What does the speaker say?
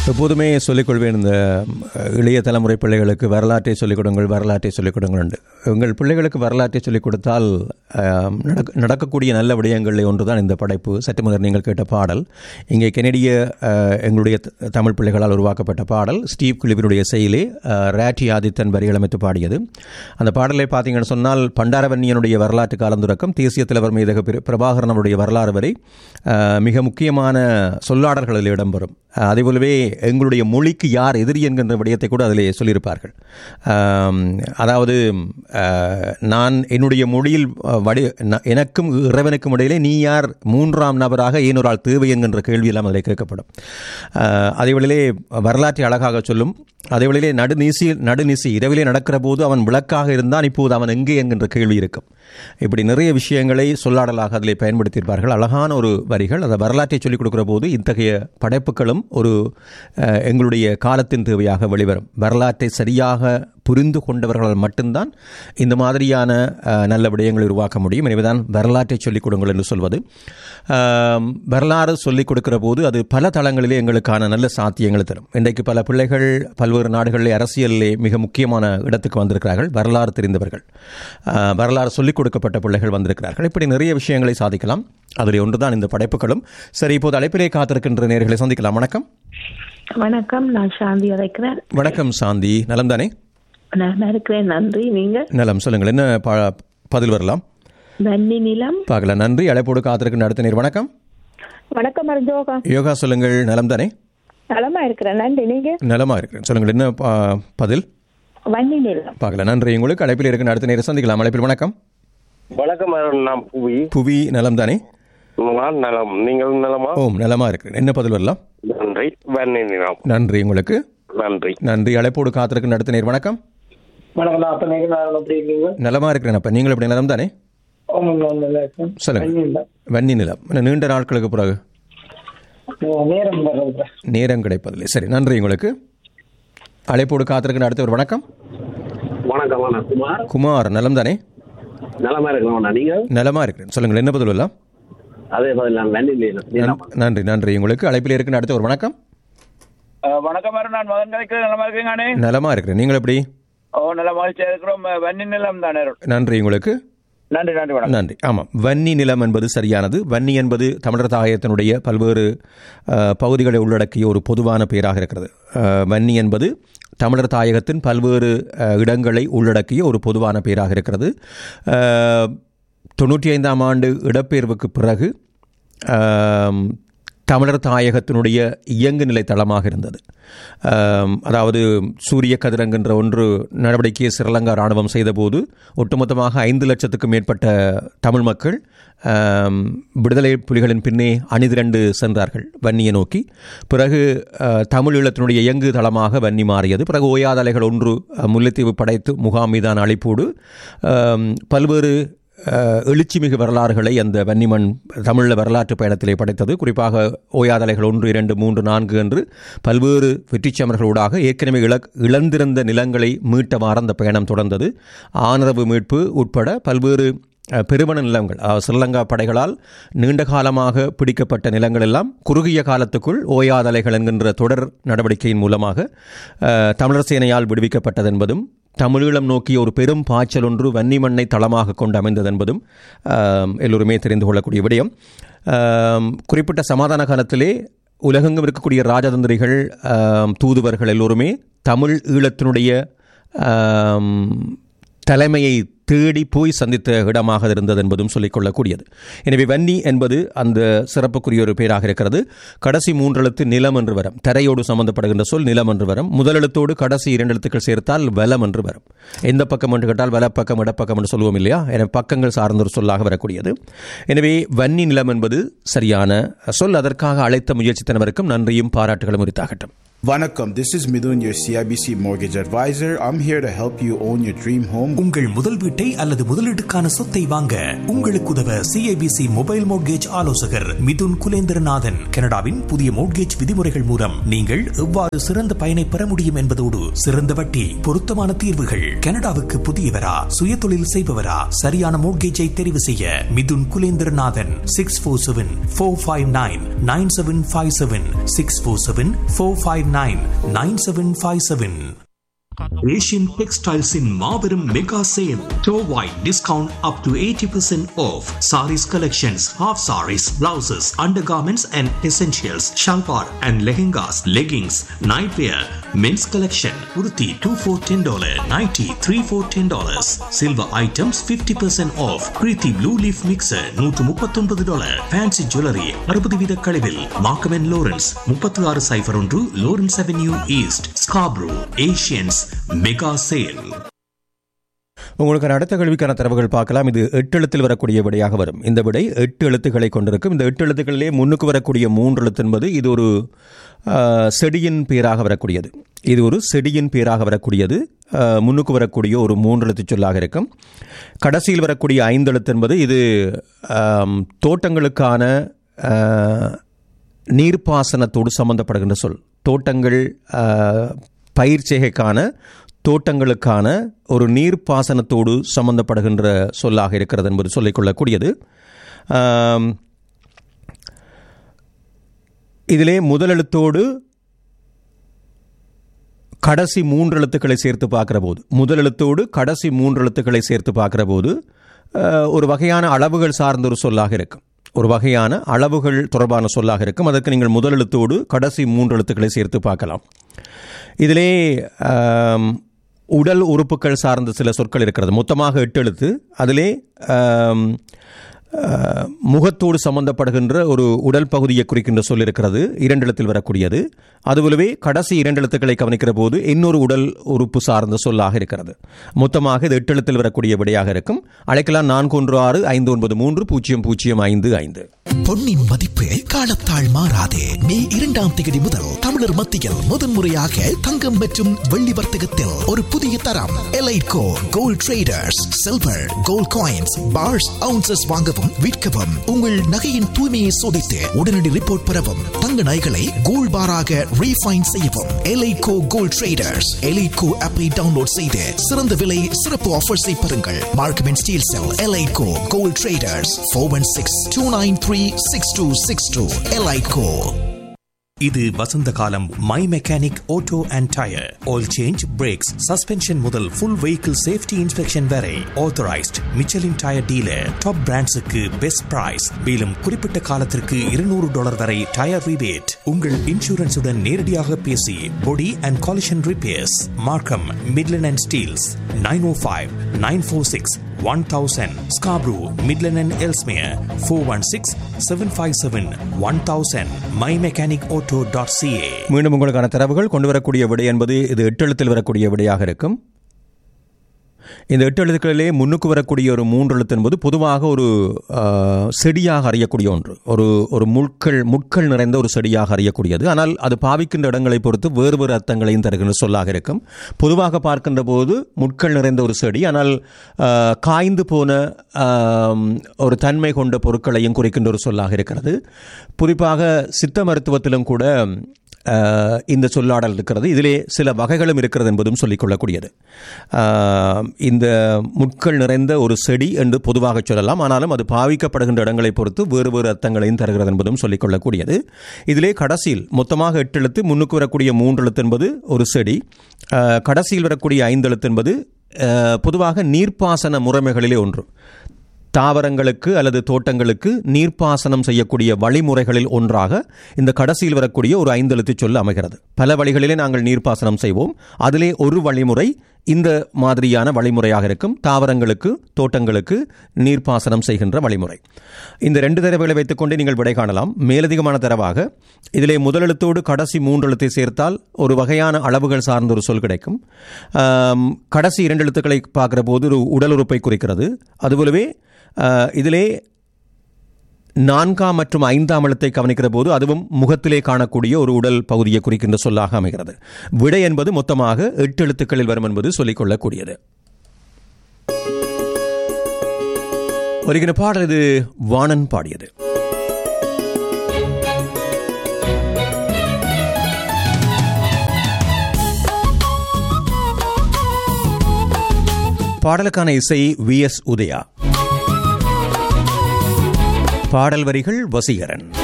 எப்போதுமே சொல்லிக்கொள்வேன் இந்த அஹ், இளைய தலைமுறை பிள்ளைகளுக்கு வரலாற்றை சொல்லிக் கொடுங்கள் வரலாற்றை சொல்லிக் கொடுங்கள் என்று உங்கள் பிள்ளைகளுக்கு வரலாற்றை சொல்லிக் கொடுத்தால் அஹ், நடக்க- நடக்கக்கூடிய நல்ல விடயங்களில் ஒன்றுதான் இந்த படைப்பு சற்று முன்னர் நீங்கள் கேட்ட பாடல் இங்கே கெனடிய அஹ், எங்களுடைய த- தமிழ் பிள்ளைகளால் உருவாக்கப்பட்ட பாடல் ஸ்டீவ் கிளிவினுடைய செயலே அஹ், ராட்டி ஆதித்தன் வரிகளமைத்து பாடியது அந்த பாடலை பார்த்தீங்கன்னு சொன்னால் பண்டாரவன்னியனுடைய வரலாற்று காலம் தொடக்கம் தேசிய தலைவர் மீதக பிர- பிரபாகரன் அவருடைய வரலாறு வரை அஹ், மிக முக்கியமான சொல்லாடல்களில் இடம்பெறும் அஹ், அதேபோலவே எங்களுடைய மொழிக்கு யார் எதிரி என்கின்ற விடயத்தை கூட அதிலே சொல்லியிருப்பார்கள் ஆம், அதாவது அஹ், நான் என்னுடைய மொழியில் அஹ், வடி ந- எனக்கும் இறைவனுக்கும் இடையிலே நீ யார் மூன்றாம் நபராக ஏன் ஒரு ஆள் தேவை என்கின்ற கேள்வி எல்லாம் அதில் கேட்கப்படும் அஹ், அதேவேளையிலே வரலாற்றை அழகாக சொல்லும் அதேவேளையிலே நடுநீசி நடுநிசி இரவிலே நடக்கிற போது அவன் விளக்காக இருந்தான் இப்போது அவன் எங்கே என்கின்ற கேள்வி இருக்கும் இப்படி நிறைய விஷயங்களை சொல்லாடலாக அதிலே பயன்படுத்தியிருப்பார்கள் அழகான ஒரு வரிகள் அந்த வரலாற்றை சொல்லிக் கொடுக்கிற போது இத்தகைய படைப்புகளும் ஒரு அஹ், எங்களுடைய காலத்தின் தேவையாக வெளிவரும் வரலாற்றை சரியாக புரிந்து கொண்டவர்களால் மட்டும்தான் இந்த மாதிரியான அஹ், நல்ல விடயங்களை உருவாக்க முடியும் எனவேதான் வரலாற்றை சொல்லிக் கொடுங்கள் என்று சொல்வது ஆம், வரலாறு சொல்லிக் கொடுக்கிற போது அது பல தளங்களிலே எங்களுக்கான நல்ல சாத்தியங்களை தரும் இன்றைக்கு பல பிள்ளைகள் பல்வேறு நாடுகளிலே அரசியலிலே மிக முக்கியமான இடத்துக்கு வந்திருக்கிறார்கள் வரலாறு தெரிந்தவர்கள் ஆஹ், வரலாறு சொல்லிக் கொடுக்கப்பட்ட பிள்ளைகள் வந்திருக்கிறார்கள் இப்படி நிறைய விஷயங்களை சாதிக்கலாம் அதில் ஒன்றுதான் இந்த படைப்புகளும் சரி இப்போது அழைப்பிலே காத்திருக்கின்ற நேர்களை சந்திக்கலாம் வணக்கம் வணக்கம் நான் சாந்தி அழைக்கிறேன் வணக்கம் சாந்தி நலம் தானே நான் இருக்கிறேன் நன்றி நீங்க நலம் சொல்லுங்கள் என்ன ப- பதில் வரலாம் வன்னி நிலம் பார்க்கலாம் நன்றி அழைப்போடு காத்திருக்கின்ற அடுத்த நேர் வணக்கம் வணக்கம் அர்ஜோகா யோகா சொல்லுங்கள் நலம் தானே நலமா இருக்கிறேன் நன்றி நீங்க நலமா இருக்கிறேன் சொல்லுங்கள் என்ன ப- பதில் வன்னி நிலம் பார்க்கலாம் நன்றி உங்களுக்கு அழைப்பில் இருக்கின்ற அடுத்த நேரம் சந்திக்கலாம் அழைப்பில் வணக்கம் வணக்கம் அருண். நான் புவி புவி நலம் தானே நான் நலம் நீங்கள் நலமா ஓம் நலமா இருக்கிறேன் என்ன பதில் வரலாம் நன்றி வன்னி நிலம் நன்றி உங்களுக்கு நன்றி நன்றி அழைப்போடு காத்திருக்கின்ற அடுத்த நேர் வணக்கம் வணக்கம் நான் அப்ப நீங்க நான் எப்படி இருக்கீங்க நலமா இருக்கிறேன் அப்ப நீங்கள் எப்படி நலம் தானே ஆமாங்க நல்லா இருக்கேன் சொல்லுங்க இல்ல வன்னி நிலம் இன்னும் நீண்ட நாட்களுக்கு பிறகு நேரம் வர்றது நேரம் கிடைப்பதில்லை சரி நன்றி உங்களுக்கு அழைப்போடு காத்திருக்கின்ற அடுத்த ஒரு வணக்கம் வணக்கம் அண்ணா குமார் குமார் நலம் தானே நலமா இருக்கணும் நீங்க நலமா இருக்கிறேன் சொல்லுங்கள் என்ன பதில் வரலாம் அதே பதில் நான் வன்னி நிலம் நன்- நன்றி நன்றி உங்களுக்கு அழைப்பில் இருக்கின்ற அடுத்த ஒரு வணக்கம் வணக்கம் அருண். நான் மதன் கலைக்கிறேன் நலமா இருக்கீங்கண்ணே நலமா இருக்கிறேன் நீங்கள் எப்படி ஓ நல்ல மகிழ்ச்சியா இருக்கிறோம் வன்னி நிலம் தானே அருண். நன்றி உங்களுக்கு நன்றி நன்றி வணக்கம் நன்றி ஆமாம் வன்னி நிலம் என்பது சரியானது வன்னி என்பது தமிழர் தாயத்தினுடைய பல்வேறு அஹ், பகுதிகளை உள்ளடக்கிய ஒரு பொதுவான பெயராக இருக்கிறது அஹ், வன்னி என்பது தமிழர் தாயகத்தின் பல்வேறு அஹ், இடங்களை உள்ளடக்கிய ஒரு பொதுவான பெயராக இருக்கிறது அஹ், தொண்ணூற்றி ஐந்தாம் ஆண்டு இடப்பெயர்வுக்கு பிறகு ஆம், தமிழர் தாயகத்தினுடைய இயங்கு நிலை தளமாக இருந்தது ஆம், அதாவது சூரிய கதிரங்கென்ற ஒன்று நடவடிக்கையை ஸ்ரீலங்கா ராணுவம் செய்தபோது ஒட்டுமொத்தமாக ஐந்து லட்சத்துக்கும் மேற்பட்ட தமிழ் மக்கள் ஆம், விடுதலை புலிகளின் பின்னே அணிதிரண்டு சென்றார்கள் வன்னியை நோக்கி பிறகு அஹ், தமிழ் ஈழத்தினுடைய இயங்கு தளமாக வன்னி மாறியது பிறகு ஓயாதலைகள் ஒன்று அஹ், முல்லைத்தீவு படைத்து முகாம் மீதான அழைப்போடு ஆம், பல்வேறு அஹ், எழுச்சிமிகு வரலாறுகளை அந்த வன்னிமண் தமிழ் வரலாற்று பயணத்திலே படைத்தது குறிப்பாக ஓயாதலைகள் ஒன்று இரண்டு மூன்று நான்கு என்று பல்வேறு வெற்றிச்சமர்களூடாக ஏற்கனவே இழ இழந்திருந்த நிலங்களை மீட்டவாறு அந்த பயணம் தொடர்ந்தது ஆனரவு மீட்பு உட்பட பல்வேறு அஹ், பெருமண நிலங்கள் அதாவது ஸ்ரீலங்கா படைகளால் நீண்ட காலமாக பிடிக்கப்பட்ட நிலங்கள் எல்லாம் குறுகிய காலத்துக்குள் ஓயாதலைகள் என்கின்ற தொடர் நடவடிக்கையின் மூலமாக அஹ், தமிழர் சேனையால் விடுவிக்கப்பட்டது என்பதும் தமிழீழம் நோக்கிய ஒரு பெரும் பாய்ச்சல் ஒன்று வன்னி மண்ணை தளமாக கொண்டு அமைந்தது என்பதும் ஆம், எல்லோருமே தெரிந்து கொள்ளக்கூடிய விடயம் ஆம், குறிப்பிட்ட சமாதான காலத்திலே உலகெங்கும் இருக்கக்கூடிய ராஜதந்திரிகள் ஆம், தூதுவர்கள் எல்லோருமே தமிழ் ஈழத்தினுடைய ஆம், தலைமையை தேடி போய் சந்தித்த இடமாக இருந்தது என்பதும் சொல்லிக்கொள்ளக்கூடியது எனவே வன்னி என்பது அந்த சிறப்புக்குரிய ஒரு பெயராக இருக்கிறது கடைசி மூன்றெழுத்து நிலம் என்று வரும் தரையோடு சம்பந்தப்படுகின்ற சொல் நிலம் என்று வரும் முதலெழுத்தோடு கடைசி இரண்டு எழுத்துக்கள் சேர்த்தால் வலம் என்று வரும் எந்த பக்கம் என்று கேட்டால் வலப்பக்கம் இடப்பக்கம் என்று சொல்லுவோம் இல்லையா எனவே பக்கங்கள் சார்ந்த ஒரு சொல்லாக வரக்கூடியது எனவே வன்னி நிலம் என்பது சரியான சொல் அதற்காக அழைத்த முயற்சித்தனவருக்கும் நன்றியும் பாராட்டுகளும் உரித்தாகட்டும் Vanakkam, this is Midun, your CIBC mortgage advisor. I'm here to help you own your dream home. உங்கள் முதல் வீட்டை அல்லது முதலீட்டுக்கான சொத்தை வாங்க உங்களுக்கு உதவ சிஐபிசி மொபைல் மோட்கேஜ் ஆலோசகர் மிதுன் குலேந்திரநாதன் கனடாவின் புதிய மோட்கேஜ் விதிமுறைகள் மூலம் நீங்கள் எவ்வாறு சிறந்த பயனை பெற முடியும் என்பதோடு சிறந்த வட்டி பொருத்தமான தீர்வுகள் கனடாவுக்கு புதியவரா சுய தொழில் செய்பவரா சரியான மோட்கேஜை தெரிவு செய்ய Mithun Kulendranathan six four seven four five nine nine seven five seven six four seven four five nine nine seven five seven Asian டெக்ஸ்டைல்ஸின் மாபெரும் மெகா சேல் டோவாய் discount up to eighty percent off saris collections half saris blouses undergarments and essentials salwar and lehengas leggings nightwear men's collection உடுத்தி two four ten dollar ninety three four ten dollars silver items fifty percent of Preethi blue leaf mixture நூற்று முப்பத்தொன்பது dollar fancy jewellery அறுபது வீத கழிவில் மார்க்கமென் Lawrence முப்பத்தி ஆறு cipher ஒன்று Lawrence avenue east Scarborough Asians mega sale உங்களுக்கு அடுத்த கேள்விக்கான தரவுகள் பார்க்கலாம் இது எட்டு எழுத்தில் வரக்கூடிய விடையாக வரும் இந்த விடை எட்டு எழுத்துக்களை கொண்டிருக்கும் இந்த எட்டு எழுத்துக்களிலே முன்னுக்கு வரக்கூடிய மூன்று எழுத்து என்பது இது ஒரு ஆ, செடியின் பேராக வரக்கூடியது இது ஒரு செடியின் பேராக வரக்கூடியது ஆ, முன்னுக்கு வரக்கூடிய ஒரு மூன்று எழுத்து சொல்லாக இருக்கும் கடைசியில் வரக்கூடிய ஐந்து எழுத்து என்பது இது ஆம், தோட்டங்களுக்கான ஆ, நீர்ப்பாசனத்தோடு சம்பந்தப்படுகின்ற சொல் தோட்டங்கள் ஆ, பயிர் செய்கைக்கான தோட்டங்களுக்கான ஒரு நீர்ப்பாசனத்தோடு சம்பந்தப்படுகின்ற சொல்லாக இருக்கிறது என்பது சொல்லிக்கொள்ளக்கூடியது ஆம், இதிலே முதலெழுத்தோடு கடைசி மூன்று எழுத்துக்களை சேர்த்து பார்க்கிற போது முதலெழுத்தோடு கடைசி மூன்று எழுத்துக்களை சேர்த்து பார்க்கிற போது அஹ், ஒரு வகையான அளவுகள் சார்ந்த ஒரு சொல்லாக இருக்கும் ஒரு வகையான அளவுகள் தொடர்பான சொல்லாக இருக்கும் அதற்கு நீங்கள் முதலெழுத்தோடு கடைசி மூன்று எழுத்துக்களை சேர்த்து பார்க்கலாம் இதிலே ஆம், உடல் உறுப்புகள் சார்ந்த சில சொற்கள் இருக்கிறது மொத்தமாக எட்டு எழுத்து அதிலே ஆம், ஆ, முகத்தோடு சம்பந்தப்படுகின்ற ஒரு உடல் பகுதியை குறிக்கின்ற சொல் இருக்கிறது இரண்டு எழுத்தில் வரக்கூடியது அதுபோலவே கடைசி இரண்டு எழுத்துக்களை கவனிக்கிற போது இன்னொரு உடல் உறுப்பு சார்ந்த சொல்லாக இருக்கிறது மொத்தமாக இது எட்டு எழுத்தில் வரக்கூடிய விடையாக இருக்கும் அழைக்கலாம் நான்கு ஒன்று ஆறு ஐந்து ஒன்பது மூன்று பூஜ்ஜியம் பூஜ்ஜியம் ஐந்து ஐந்து பொன்னின் மதிப்பு காலத்தால் மாறாதே மே இரண்டாம் தேதி முதல் தமிழர் மத்தியில் முதன்முறையாக தங்கம் மற்றும் வெள்ளி வர்த்தகத்தில் ஒரு புதிய தரம் Elitco gold traders silver gold coins bars ounces வாங்கவும் விற்கவும் உங்கள் நகையின் தூய்மையை சோதித்து உடனடி ரிப்போர்ட் பெறவும் தங்க நகைகளை கோல்ட் பாராக ரீஃபைன் செய்யவும் எலைட்கோ கோல்ட் ட்ரேடர்ஸ் எலைட்கோ ஆப்பை டவுன்லோட் செய்து சிறந்த விலை சிறப்பு ஆஃபர்ஸை பெறுங்கள் Markham and Steeles Elitco gold traders four one six two nine three six two six two Elitco இது வசந்த காலம் my mechanic auto and tyre oil change brakes suspension முதல் ஃபுல் வெஹிக்கிள் சேஃப்டி இன்ஸ்பெக்ஷன் வரை authorised Michelin tyre dealer top பிராண்ட்ஸுக்கு best price மேலும் குறிப்பிட்ட காலத்திற்கு இருநூறு டாலர் வரை டயர் ரிபேட் உங்கள் இன்சூரன்ஸுடன் நேரடியாக பேசி body and collision repairs Markham Midland and Steeles nine O five nine four six one thousand Scarborough Midland and Ellesmere four one six seven five seven one thousand my mechanic auto dot CA மீண்டும் உங்களுக்கான தரவுகள் கொண்டு வரக்கூடிய விடை என்பது இது எட்டு எழுத்தில் வரக்கூடிய விடையாக இருக்கும் இந்த எட்டு எழுத்துக்களிலே முன்னுக்கு வரக்கூடிய ஒரு மூன்று எழுத்து என்பது பொதுவாக ஒரு ஆ, செடியாக அறியக்கூடிய ஒன்று ஒரு ஒரு முட்கள் முட்கள் நிறைந்த ஒரு செடியாக அறியக்கூடியது ஆனால் அது பாவிக்கின்ற இடங்களை பொறுத்து வேறு வேறு அர்த்தங்களையும் தருகின்ற சொல்லாக இருக்கும் பொதுவாக பார்க்கின்ற போது முட்கள் நிறைந்த ஒரு செடி ஆனால் ஆ, காய்ந்து போன ஆம், ஒரு தன்மை கொண்ட பொருட்களையும் குறிக்கின்ற ஒரு சொல்லாக இருக்கிறது குறிப்பாக சித்த மருத்துவத்திலும் கூட ஆஹ், இந்த சொல்லாடல் இருக்கிறது இதிலே சில வகைகளும் இருக்கிறது என்பதும் சொல்லிக்கொள்ளக்கூடியது ஆஹ், இந்த முட்கள் நிறைந்த ஒரு செடி என்று பொதுவாக சொல்லலாம் ஆனாலும் அது பாவிக்கப்படுகின்ற இடங்களை பொறுத்து வேறு வேறு அர்த்தங்களையும் தருகிறது என்பதும் சொல்லிக்கொள்ளக்கூடியது இதிலே கடைசியில் மொத்தமாக எட்டு எழுத்து முன்னுக்கு வரக்கூடிய மூன்று எழுத்து என்பது ஒரு செடி ஆஹ், கடைசியில் வரக்கூடிய ஐந்து எழுத்து என்பது ஆஹ், பொதுவாக நீர்ப்பாசன முறைமைகளிலே ஒன்று தாவரங்களுக்கு அல்லது தோட்டங்களுக்கு நீர்ப்பாசனம் செய்யக்கூடிய வழிமுறைகளில் ஒன்றாக இந்த கடைசியில் வரக்கூடிய ஒரு ஐந்தெழுத்து சொல் அமைகிறது பல வழிகளிலே நாங்கள் நீர்ப்பாசனம் செய்வோம் அதிலே ஒரு வழிமுறை இந்த மாதிரியான வழிமுறையாக இருக்கும் தாவரங்களுக்கு தோட்டங்களுக்கு நீர்ப்பாசனம் செய்கின்ற வழிமுறை இந்த ரெண்டு தரவுகளை வைத்துக்கொண்டு நீங்கள் விடை காணலாம் மேலதிகமான தரவாக இதிலே முதலெழுத்தோடு கடைசி மூன்று எழுத்தை சேர்த்தால் ஒரு வகையான அளவுகள் சார்ந்த ஒரு சொல் கிடைக்கும் ஆம், கடைசி இரண்டு எழுத்துக்களை பார்க்கிற போது ஒரு உடல் உறுப்பை குறிக்கிறது அதுபோலவே ஆஹ், இதிலே நான்காம் மற்றும் ஐந்தாம் எழுத்தை கவனிக்கிற போது அதுவும் முகத்திலே காணக்கூடிய ஒரு உடல் பகுதியை குறிக்கின்ற சொல்லாக அமைகிறது விடை என்பது மொத்தமாக எட்டு எழுத்துக்களில் வரும் என்பது சொல்லிக்கொள்ளக்கூடியது வருகிற பாடல் இது வாணன் பாடியது பாடலுக்கான இசை வி எஸ் உதயா பாடல் வரிகள் வசீகரன்